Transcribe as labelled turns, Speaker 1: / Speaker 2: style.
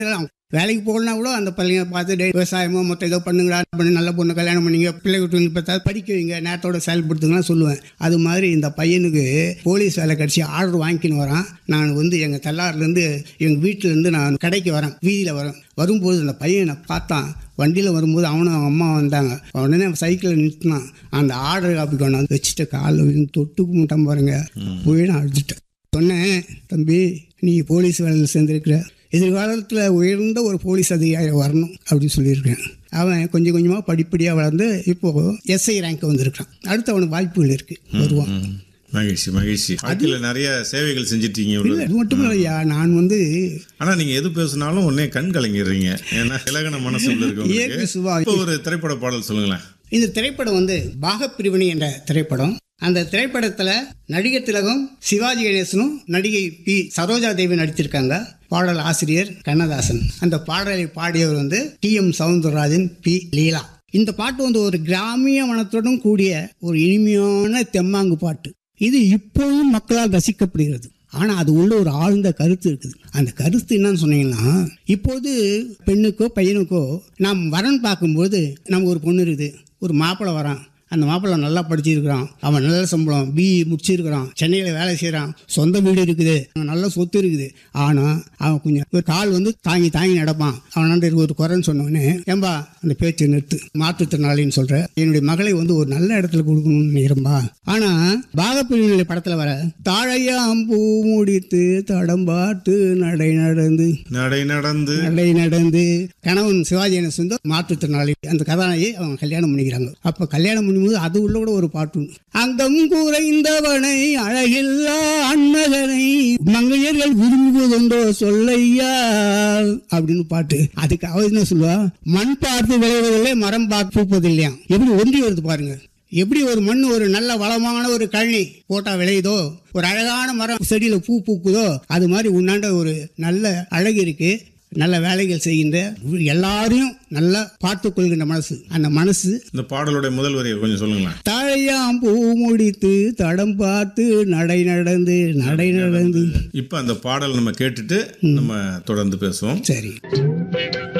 Speaker 1: எல்லாம் வேலைக்கு போகலனா கூட அந்த பள்ளிங்க பார்த்து டேய் விவசாயமோ மொத்தம் ஏதோ பண்ணுங்கடா பண்ணி நல்ல பொண்ணு கல்யாணம் பண்ணீங்க பிள்ளை விட்டு பார்த்தா படிக்க வைங்க நேரத்தோட செயல்படுத்துங்கலாம் சொல்லுவேன் அது மாதிரி இந்த பையனுக்கு போலீஸ் வேலை கிடச்சி ஆர்டர் வாங்கிக்கின்னு வரான் நான் வந்து எங்கள் தல்லாறுலேருந்து எங்கள் வீட்டிலேருந்து நான் கடைக்கு வரேன் வீதியில் வரேன் வரும்போது அந்த பையனை பார்த்தான் வண்டியில் வரும்போது அவனும் அவன் அம்மா வந்தாங்க உடனே சைக்கிளில் நிறுத்தினான் அந்த ஆர்டர் காப்பி கொண்டாந்து வச்சுட்டு காலில் விழுந்து தொட்டு கும்பிட்டான் பாருங்க போய் நான் அழுதுட்டேன் சொன்னேன் தம்பி நீ போலீஸ் வேலையில் சேர்ந்துருக்கிற எதிர்காலத்தில் உயர்ந்த ஒரு போலீஸ் அதிகாரி வரணும் அப்படின்னு சொல்லியிருக்கேன் அவன் கொஞ்சம் கொஞ்சமாக படிப்படியாக வளர்ந்து இப்போது எஸ்ஐ ரேங்க் வந்திருக்கான் அடுத்து அவனுக்கு வாய்ப்புகள் இருக்குது வருவான்
Speaker 2: ம். மகிழ்ச்சி மகிழ்ச்சி வாழ்க்கையில் நிறைய சேவைகள் செஞ்சிட்டீங்க
Speaker 1: இல்லை
Speaker 2: இவ்வளவு.
Speaker 1: அது மட்டும் இல்லையா நான் வந்து
Speaker 2: ஆனா நீங்க எது பேசினாலும் உடனே கண் கலங்கிடுறீங்க ஏன்னா இலகன மனசுக்குள்ள
Speaker 1: இயற்கை
Speaker 2: இருக்கவங்களுக்கு
Speaker 1: சுபா
Speaker 2: இப்போ ஒரு திரைப்பட பாடல் சொல்லுங்களேன்
Speaker 1: இந்த திரைப்படம் வந்து பாகப்பிரிவினை என்ற திரைப்படம் அந்த திரைப்படத்தில் நடிகர் திலகம் சிவாஜி கணேசனும் நடிகை பி சரோஜா தேவி நடித்திருக்காங்க பாடல் ஆசிரியர் கண்ணதாசன் அந்த பாடலை பாடியவர் வந்து T M Soundararajan P Leela இந்த பாட்டு வந்து ஒரு கிராமிய மனத்துடன் கூடிய ஒரு இனிமையான தெம்மாங்கு பாட்டு இது இப்போதும் மக்களால் ரசிக்கப்படுகிறது ஆனால் அது உள்ள ஒரு ஆழ்ந்த கருத்து இருக்குது அந்த கருத்து என்னன்னு சொன்னீங்கன்னா இப்போது பெண்ணுக்கோ பையனுக்கோ நாம் வரன் பார்க்கும்போது நமக்கு ஒரு பொண்ணு இருக்குது ஒரு மாப்பிள்ளை வரான் அந்த மாப்பிள்ளை நல்லா படிச்சிருக்கிறான் அவன் நல்ல சம்பளம் பிஇ முடிச்சிருக்கிறான் சென்னையில் வேலை செய்கிறான் சொந்த வீடு இருக்குது நல்ல சொத்து இருக்குது ஆனால் அவன் கொஞ்சம் ஒரு கால் வந்து தாங்கி தாங்கி நடப்பான் அவனாண்ட இருக்க ஒரு குறைன்னு சொன்னோடனே ஏம்பா அந்த பேச்சு நிறுத்து மாற்றுத்திறனாளின்னு சொல்ற என்னுடைய மகளை வந்து ஒரு நல்ல இடத்துல கொடுக்கணும்னு நினைக்கிறம்பா ஆனால் பாகப்பிரிவினை படத்தில் வர தாழையாம் பூ முடித்து தடம் பார்த்து நடை நடந்து
Speaker 2: நடை நடந்து
Speaker 1: நடை நடந்து கணவன் சிவாஜி கணேசன் வந்து மாற்றுத்திறனாளி அந்த கதாநாயகி அவங்க கல்யாணம் பண்ணிக்கிறாங்க அப்ப கல்யாணம் பண்ணும்போது அது உள்ள கூட ஒரு பாட்டு உண்டு. அங்கம் குறைந்தவனை அழகில்லா அன்னகனை மங்கையர்கள் விரும்புவதுண்டோ சொல்லையா அப்படின்னு பாட்டு அதுக்கு அவ என்ன சொல்லுவா மண் பார்த்து விளைவதில்லை மரம் பார்த்து பூப்பதில்லையா எப்படி ஒன்றி வருது பாருங்க எப்படி ஒரு மண் ஒரு நல்ல வளமான ஒரு கழனி போட்டா விளையுதோ ஒரு அழகான மரம் செடியில பூ பூக்குதோ அது மாதிரி உன்னாண்ட ஒரு நல்ல அழகு இருக்கு நல்ல வேலைகள் செய்கின்ற எல்லாரையும் நல்லா பார்த்து கொள்கின்ற மனசு அந்த மனசு
Speaker 2: இந்த பாடலுடைய முதல் வரியை கொஞ்சம் சொல்லுங்களேன்
Speaker 1: தாழையாம் பூ முடித்து தடம் பார்த்து நடை நடந்து நடை நடந்து
Speaker 2: இப்போ அந்த பாடல் நம்ம கேட்டுட்டு நம்ம தொடர்ந்து பேசுவோம்
Speaker 1: சரி